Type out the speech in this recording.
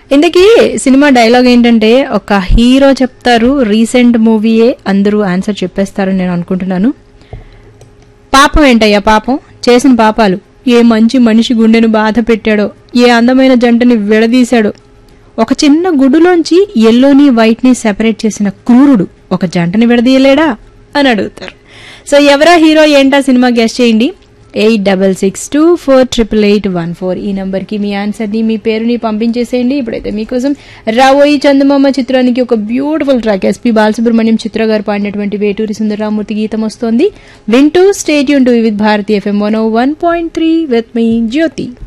ఇంతకీ cinema dialogue ఏంటంటే ఒక హీరో చెప్తారు రీసెంట్ మూవీయే అందరూ ఆన్సర్ చెప్పేస్తారని నేను అనుకుంటున్నాను పాపం ఏంటయ్యా పాపం చేసిన పాపాలు ఏ మంచి మనిషి గుండెను బాధ పెట్టాడో ఏ అందమైన జంటని విడదీశాడో ఒక చిన్న గుడులోంచి ఎల్లోని వైట్ ని సెపరేట్ చేసిన క్రూరుడు ఒక జంటని విడదీయలేడా అని అడుగుతారు సో ఎవరా హీరో ఏంటా సినిమా గెస్ట్ చేయండి eight double six two four triple eight one four ఈ నంబర్కి మీ ఆన్సర్ని మీ పేరుని పంపించేసేయండి ఇప్పుడైతే మీకోసం రావోయి చందమామ చిత్రానికి ఒక beautiful track S P Balasubrahmanyam Chitra garu పాడినటువంటి వేటూరి సుందరరామూర్తి గీతం వస్తోంది వింటూ stay tuned with Bharati F M one one point three with me Jyothi